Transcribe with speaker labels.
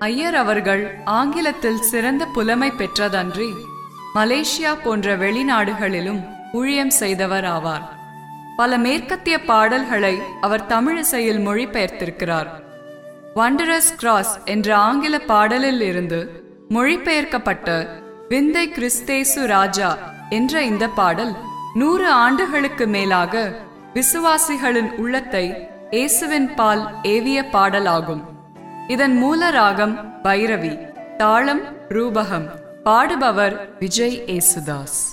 Speaker 1: ஐயர் அவர்கள் ஆங்கிலத்தில் சிறந்த புலமை பெற்றதன்றி மலேசியா போன்ற வெளிநாடுகளிலும் ஊழியம் செய்தவர் ஆவார் பல மேற்கத்திய பாடல்களை அவர் தமிழிசையில் மொழிபெயர்த்திருக்கிறார் வண்டரஸ் கிராஸ் என்ற ஆங்கில பாடலில் இருந்து மொழிபெயர்க்கப்பட்ட விந்தை கிறிஸ்தேசு ராஜா என்ற இந்த பாடல் நூறு ஆண்டுகளுக்கு மேலாக விசுவாசிகளின் உள்ளத்தை இயேசுவின் பால் ஏவிய பாடலாகும் இதன் மூல ராகம் பைரவி தாளம் ரூபகம் பாடுபவர் விஜய் ஏசுதாஸ்